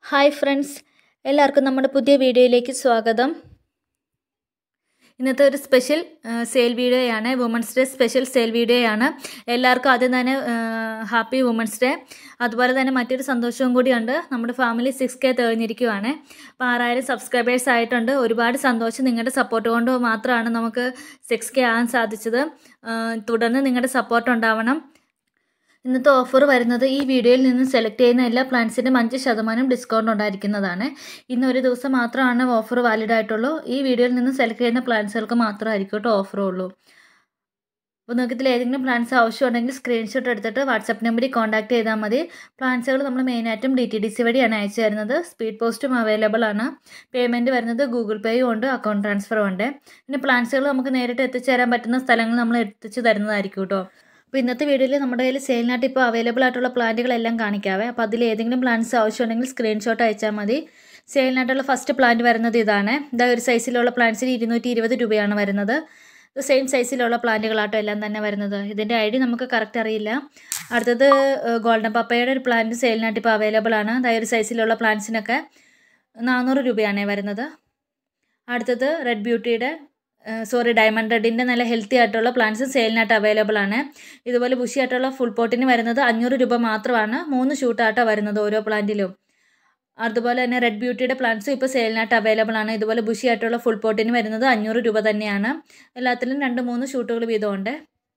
hi friends എല്ലാവർക്കും നമ്മുടെ പുതിയ വീഡിയോയിലേക്ക് സ്വാഗതം ഇന്നത്തെ ഒരു സ്പെഷ്യൽ സെയിൽ വീഡിയോയാണ് വുമൻസ് ഡേ സ്പെഷ്യൽ സെയിൽ വീഡിയോയാണ് എല്ലാവർക്കും ആദ്യം തന്നെ ഹാപ്പി വുമൻസ് ഡേ അതുപോലെ തന്നെ മറ്റൊരു സന്തോഷവും കൂടിയുണ്ട് നമ്മുടെ ഫാമിലി സിക്സ് കെ തികഞ്ഞിരിക്കുവാണ് അപ്പോൾ ആറായിരം സബ്സ്ക്രൈബേഴ്സ് ആയിട്ടുണ്ട് ഒരുപാട് സന്തോഷം നിങ്ങളുടെ സപ്പോർട്ട് കൊണ്ട് മാത്രമാണ് നമുക്ക് സിക്സ് കെ ആകാൻ സാധിച്ചത് തുടർന്ന് നിങ്ങളുടെ സപ്പോർട്ട് ഉണ്ടാവണം ഇന്നത്തെ ഓഫർ വരുന്നത് ഈ വീഡിയോയിൽ നിന്ന് സെലക്ട് ചെയ്യുന്ന എല്ലാ പ്ലാൻസിനും അഞ്ച് ശതമാനം ഡിസ്കൗണ്ട് ഉണ്ടായിരിക്കുന്നതാണ് ഇന്ന് ഒരു ദിവസം മാത്രമാണ് ഓഫർ വാലിഡ് ആയിട്ടുള്ളൂ ഈ വീഡിയോയിൽ നിന്ന് സെലക്ട് ചെയ്യുന്ന പ്ലാൻസുകൾക്ക് മാത്രമായിരിക്കും കേട്ടോ ഓഫർ ഉള്ളൂ അപ്പോൾ നിങ്ങൾക്ക് ഇതിൽ ഏതെങ്കിലും പ്ലാൻസ് ആവശ്യമുണ്ടെങ്കിൽ സ്ക്രീൻഷോട്ട് എടുത്തിട്ട് വാട്സപ്പ് നമ്പറിൽ കോൺടാക്ട് ചെയ്താൽ മതി പ്ലാൻസുകൾ നമ്മൾ മെയിനായിട്ടും ഡി ടി ഡി സി വഴിയാണ് അയച്ചു തരുന്നത് സ്പീഡ് പോസ്റ്റും അവൈലബിൾ ആണ് പേയ്മെൻറ്റ് വരുന്നത് ഗൂഗിൾ പേയും ഉണ്ട് അക്കൗണ്ട് ട്രാൻസ്ഫറും ഉണ്ട് പിന്നെ പ്ലാൻസുകൾ നമുക്ക് നേരിട്ട് എത്തിച്ചു തരാൻ പറ്റുന്ന സ്ഥലങ്ങൾ നമ്മൾ എത്തിച്ചു തരുന്നതായിരിക്കും കേട്ടോ അപ്പോൾ ഇന്നത്തെ വീഡിയോയിൽ നമ്മുടെ കയ്യിൽ സെയിലിനായിട്ട് ഇപ്പോൾ അവൈലബിൾ ആയിട്ടുള്ള പ്ലാന്റുകളെല്ലാം കാണിക്കാവേ അപ്പോൾ അതിൽ ഏതെങ്കിലും പ്ലാന്റ്സ് ആവശ്യമുണ്ടെങ്കിൽ സ്ക്രീൻഷോട്ട് അയച്ചാൽ മതി സെയിലിനായിട്ടുള്ള ഫസ്റ്റ് പ്ലാന്റ് വരുന്നത് ഇതാണ് ഇതാ ഒരു സൈസിലുള്ള പ്ലാന്റ്സിന് ഇരുന്നൂറ്റി ഇരുപത് രൂപയാണ് വരുന്നത് ഇത് സെയിം സൈസിലുള്ള പ്ലാന്റുകളാട്ടോ എല്ലാം തന്നെ വരുന്നത് ഇതിൻ്റെ ഐ ഡി നമുക്ക് കറക്റ്റ് അറിയില്ല അടുത്തത് ഗോൾഡൻ പപ്പയുടെ ഒരു പ്ലാന്റ് സെയിലിനായിട്ട് ഇപ്പോൾ അവൈലബിൾ ആണ് അതായത് ഒരു സൈസിലുള്ള പ്ലാന്റ്സിനൊക്കെ നാനൂറ് രൂപയാണ് വരുന്നത് അടുത്തത് റെഡ് ബ്യൂട്ടിയുടെ സോറി ഡയമണ്ട് റെഡിൻ്റെ നല്ല ഹെൽത്തി ആയിട്ടുള്ള പ്ലാന്റ്സ് സെയിലിനായിട്ട് അവൈലബിൾ ആണ് ഇതുപോലെ ബുഷി ആയിട്ടുള്ള ഫുൾ പോട്ടിന് വരുന്നത് അഞ്ഞൂറ് രൂപ മാത്രമാണ് മൂന്ന് ഷൂട്ടാട്ടോ വരുന്നത് ഓരോ പ്ലാന്റിലും അതുപോലെ തന്നെ റെഡ് ബ്യൂട്ടിയുടെ പ്ലാന്റ്സും ഇപ്പോൾ സെയിലിനായിട്ട് അവൈലബിൾ ആണ് ഇതുപോലെ ബുഷി ആയിട്ടുള്ള ഫുൾ പോട്ടിന് വരുന്നത് അഞ്ഞൂറ് രൂപ തന്നെയാണ് എല്ലാത്തിലും രണ്ട് മൂന്ന് ഷൂട്ടുകൾ വീതമുണ്ട്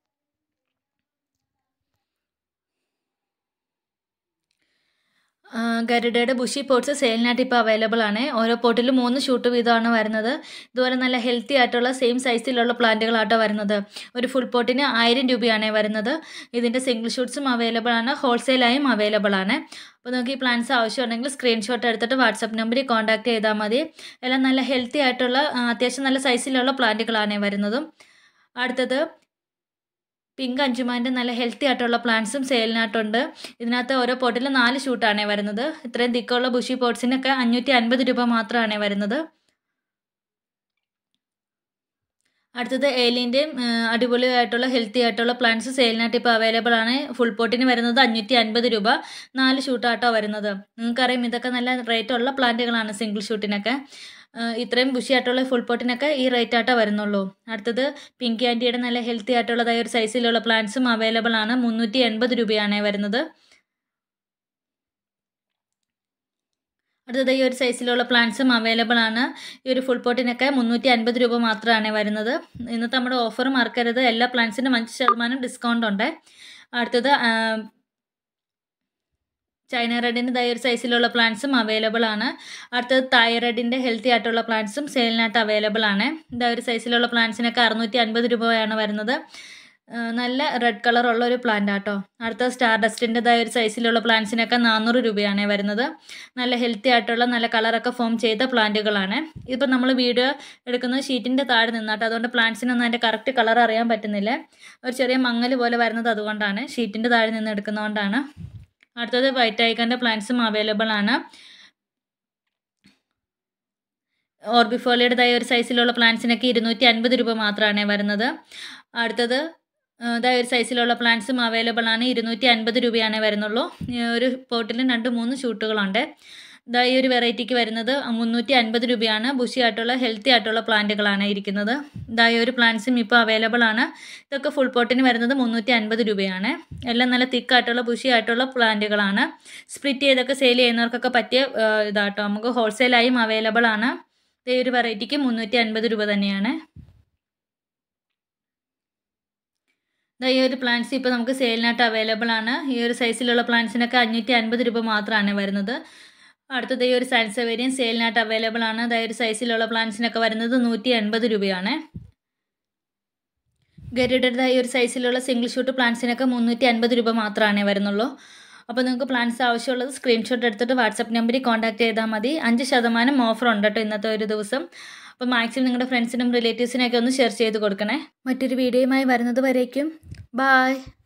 ഗരുഡയുടെ ബുഷി പോട്ട്സ് സെയിലിനായിട്ട് ഇപ്പോൾ അവൈലബിൾ ആണ് ഓരോ പോട്ടിലും മൂന്ന് ഷൂട്ട് വീതമാണ് വരുന്നത് ഇതുപോലെ നല്ല ഹെൽത്തി ആയിട്ടുള്ള സെയിം സൈസിലുള്ള പ്ലാന്റുകളാട്ടോ വരുന്നത് ഒരു ഫുൾ പോട്ടിന് ആയിരം രൂപയാണ് വരുന്നത് ഇതിൻ്റെ സിംഗിൾ ഷൂട്ട്സും അവൈലബിൾ ആണ് ഹോൾസെയിലായും അവൈലബിൾ ആണ് അപ്പോൾ നിങ്ങൾക്ക് ഈ പ്ലാൻസ് ആവശ്യമുണ്ടെങ്കിൽ സ്ക്രീൻഷോട്ട് എടുത്തിട്ട് വാട്സപ്പ് നമ്പറിൽ കോൺടാക്ട് ചെയ്താൽ മതി എല്ലാം നല്ല ഹെൽത്തി ആയിട്ടുള്ള അത്യാവശ്യം നല്ല സൈസിലുള്ള പ്ലാന്റുകളാണ് വരുന്നതും അടുത്തത് പിങ്ക് അഞ്ചുമാൻ്റെ നല്ല ഹെൽത്തി ആയിട്ടുള്ള പ്ലാന്റ്സും സെയിലിനായിട്ടുണ്ട് ഇതിനകത്ത് ഓരോ പോട്ടിൽ നാല് ഷൂട്ടാണ് വരുന്നത് ഇത്രയും തിക്കുള്ള ബുഷി പോട്ട്സിനൊക്കെ അഞ്ഞൂറ്റി അൻപത് രൂപ മാത്രമാണ് വരുന്നത് അടുത്തത് ഏലിൻ്റെയും അടിപൊളിയായിട്ടുള്ള ഹെൽത്തി ആയിട്ടുള്ള പ്ലാന്റ്സ് സെയിലിനായിട്ട് ഇപ്പോൾ അവൈലബിൾ ആണ് ഫുൾ പോട്ടിന് വരുന്നത് അഞ്ഞൂറ്റി അൻപത് രൂപ നാല് ഷൂട്ടാട്ടോ വരുന്നത് നിങ്ങൾക്കറിയാം ഇതൊക്കെ നല്ല റേറ്റ് ഉള്ള പ്ലാന്റുകളാണ് സിംഗിൾ ഷൂട്ടിനൊക്കെ ഇത്രയും ബുഷിയായിട്ടുള്ള ഫുൾ പോട്ടിനൊക്കെ ഈ റേറ്റ് ആട്ടോ വരുന്നുള്ളൂ അടുത്തത് പിങ്കി ആൻറ്റിയുടെ നല്ല ഹെൽത്തി ആയിട്ടുള്ളതായ ഒരു സൈസിലുള്ള പ്ലാന്റ്സും അവൈലബിൾ ആണ് മുന്നൂറ്റി എൺപത് രൂപയാണ് വരുന്നത് അടുത്തത് ഈ ഒരു സൈസിലുള്ള പ്ലാന്റ്സും അവൈലബിൾ ആണ് ഈ ഒരു ഫുൾ പോട്ടിനൊക്കെ മുന്നൂറ്റി അൻപത് രൂപ മാത്രമാണ് വരുന്നത് ഇന്നത്തെ നമ്മുടെ ഓഫർ മറക്കരുത് എല്ലാ പ്ലാന്റ്സിനും അഞ്ച് ശതമാനം ഡിസ്കൗണ്ട് ഉണ്ട് അടുത്തത് ചൈന റെഡിൻ്റെ ഇതായ ഒരു സൈസിലുള്ള പ്ലാന്റ്സും അവൈലബിൾ ആണ് അടുത്തത് തൈറോയിഡിൻ്റെ ഹെൽത്തി ആയിട്ടുള്ള പ്ലാന്റ്സും സെയിലിനായിട്ട് അവൈലബിൾ ആണ് ഇതാ ഒരു സൈസിലുള്ള പ്ലാന്റ്സിനൊക്കെ അറുന്നൂറ്റി അൻപത് രൂപയാണ് വരുന്നത് നല്ല റെഡ് കളർ ഉള്ള ഒരു പ്ലാന്റ് ആട്ടോ അടുത്ത സ്റ്റാർ ഡസ്റ്റിൻ്റെതായ ഒരു സൈസിലുള്ള പ്ലാന്റ്സിനൊക്കെ നാനൂറ് രൂപയാണ് വരുന്നത് നല്ല ഹെൽത്തി ആയിട്ടുള്ള നല്ല കളറൊക്കെ ഫോം ചെയ്ത പ്ലാന്റുകളാണ് ഇതിപ്പോൾ നമ്മൾ വീഡിയോ എടുക്കുന്നത് ഷീറ്റിൻ്റെ താഴെ നിന്നാട്ടോ അതുകൊണ്ട് പ്ലാന്റ്സിനൊന്നും അതിൻ്റെ കറക്റ്റ് കളർ അറിയാൻ പറ്റുന്നില്ല ഒരു ചെറിയ മങ്ങൽ പോലെ വരുന്നത് അതുകൊണ്ടാണ് ഷീറ്റിൻ്റെ താഴെ നിന്ന് എടുക്കുന്നതുകൊണ്ടാണ് അടുത്തത് വൈറ്റ് ഐക്കൻ്റെ പ്ലാന്റ്സും അവൈലബിൾ ആണ് ഓർബിഫോളിയുടേതായ ഒരു സൈസിലുള്ള പ്ലാന്റ്സിനൊക്കെ ഇരുന്നൂറ്റി അൻപത് രൂപ മാത്രമാണ് വരുന്നത് അടുത്തത് ഇതായ ഒരു സൈസിലുള്ള പ്ലാന്റ്സും അവൈലബിൾ ആണ് ഇരുന്നൂറ്റി അൻപത് രൂപയാണ് വരുന്നുള്ളൂ ഒരു പോട്ടിൽ രണ്ട് മൂന്ന് ഷൂട്ടുകളുണ്ട് ഇതാ ഈ ഒരു വെറൈറ്റിക്ക് വരുന്നത് മുന്നൂറ്റി അൻപത് രൂപയാണ് ബുഷി ആയിട്ടുള്ള ഹെൽത്തി ആയിട്ടുള്ള പ്ലാന്റുകളാണ് ഇരിക്കുന്നത് ഇതാ ഈ ഒരു പ്ലാന്റ്സും ഇപ്പോൾ അവൈലബിൾ ആണ് ഇതൊക്കെ ഫുൾ പോട്ടിന് വരുന്നത് മുന്നൂറ്റി അൻപത് രൂപയാണ് എല്ലാം നല്ല തിക്കായിട്ടുള്ള ബുഷി ആയിട്ടുള്ള പ്ലാന്റുകളാണ് സ്പ്ലിറ്റ് ചെയ്തൊക്കെ സെയിൽ ചെയ്യുന്നവർക്കൊക്കെ പറ്റിയ ഇതാട്ടോ നമുക്ക് ഹോൾസെയിലായും അവൈലബിൾ ആണ് ഈ ഒരു വെറൈറ്റിക്ക് മുന്നൂറ്റി അൻപത് രൂപ തന്നെയാണ് ഈ ഒരു പ്ലാന്റ്സ് ഇപ്പോൾ നമുക്ക് സെയിലിനായിട്ട് അവൈലബിൾ ആണ് ഈ ഒരു സൈസിലുള്ള പ്ലാന്റ്സിനൊക്കെ അഞ്ഞൂറ്റി അൻപത് രൂപ മാത്രമാണ് വരുന്നത് അടുത്തത് ഈ ഒരു സാൻസവേരിയൻ സെയിലിനായിട്ട് അവൈലബിൾ ആണ് അതായത് ഒരു സൈസിലുള്ള പ്ലാന്റ്സിനൊക്കെ വരുന്നത് നൂറ്റി എൺപത് രൂപയാണ് ഗരുഡയുടെ ഈ ഒരു സൈസിലുള്ള സിംഗിൾ ഷൂട്ട് പ്ലാന്റ്സിനൊക്കെ മുന്നൂറ്റി അൻപത് രൂപ മാത്രമാണ് വരുന്നുള്ളൂ അപ്പോൾ നിങ്ങൾക്ക് പ്ലാൻസ് ആവശ്യമുള്ളത് സ്ക്രീൻഷോട്ട് എടുത്തിട്ട് വാട്സപ്പ് നമ്പറിൽ കോൺടാക്ട് ചെയ്താൽ മതി അഞ്ച് ശതമാനം ഓഫർ ഉണ്ട് കേട്ടോ ഇന്നത്തെ ഒരു ദിവസം അപ്പോൾ മാക്സിമം നിങ്ങളുടെ ഫ്രണ്ട്സിനും റിലേറ്റീവ്സിനൊക്കെ ഒന്ന് ഷെയർ ചെയ്ത് കൊടുക്കണേ മറ്റൊരു വീഡിയോയുമായി വരുന്നത് വരേക്കും ബായ്